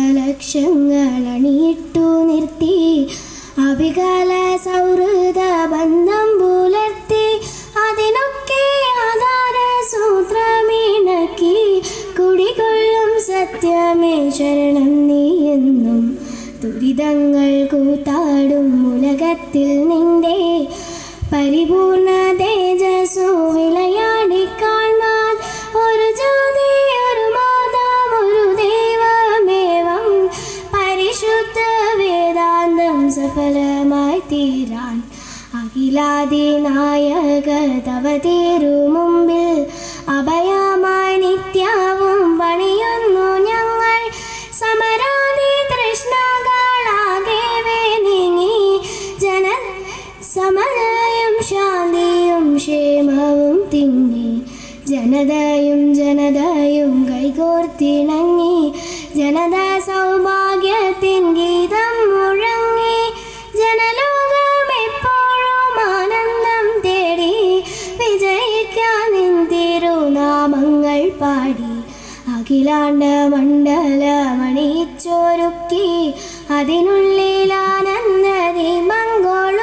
ലക്ഷങ്ങൾ അണിയിട്ടു നിർത്തി അവികാല സൗഹൃദ ബന്ധം പുലർത്തി അതിനൊക്കെ ആധാര സൂത്രമിണക്കി കുടികൊള്ളും സത്യമേ ശരണം നീ എന്നും ദുരിതങ്ങൾ കൂത്താടും ഉലകത്തിൽ നിന്റെ പരിപൂർണ തേജസ്സു വിളയാടി കാണാൻ ഒരു ജാതി ഒരു മാതാം ഒരു ദൈവമേവം പരിശുദ്ധ വേദാന്തം സഫലമായി തീരാൻ അഖിലാദി നായക തവ തീരു മുമ്പിൽ അഭയമായി നിത്യവും പണിയുന്നു ഞങ്ങൾ സമരാദി തൃഷ്ണകളാകെ നീങ്ങി ജന സമനയും ശാന്തിയും ക്ഷേമവും തിങ്ങി ജനതയും ജനതയും കൈകോർത്തിണങ്ങി ജനത സൗഭാഗ്യത്തിൻ ഗീതം മുഴങ്ങി ജനലോകം എപ്പോഴും ആനന്ദം തേടി വിജയിക്കാൻ നിൻ തിരുനാമങ്ങൾ പാടി അഖിലാണ്ട മണ്ഡലമണിച്ചൊരുക്കി അതിനുള്ളിൽ ആനന്ദ ദീപങ്കോൾ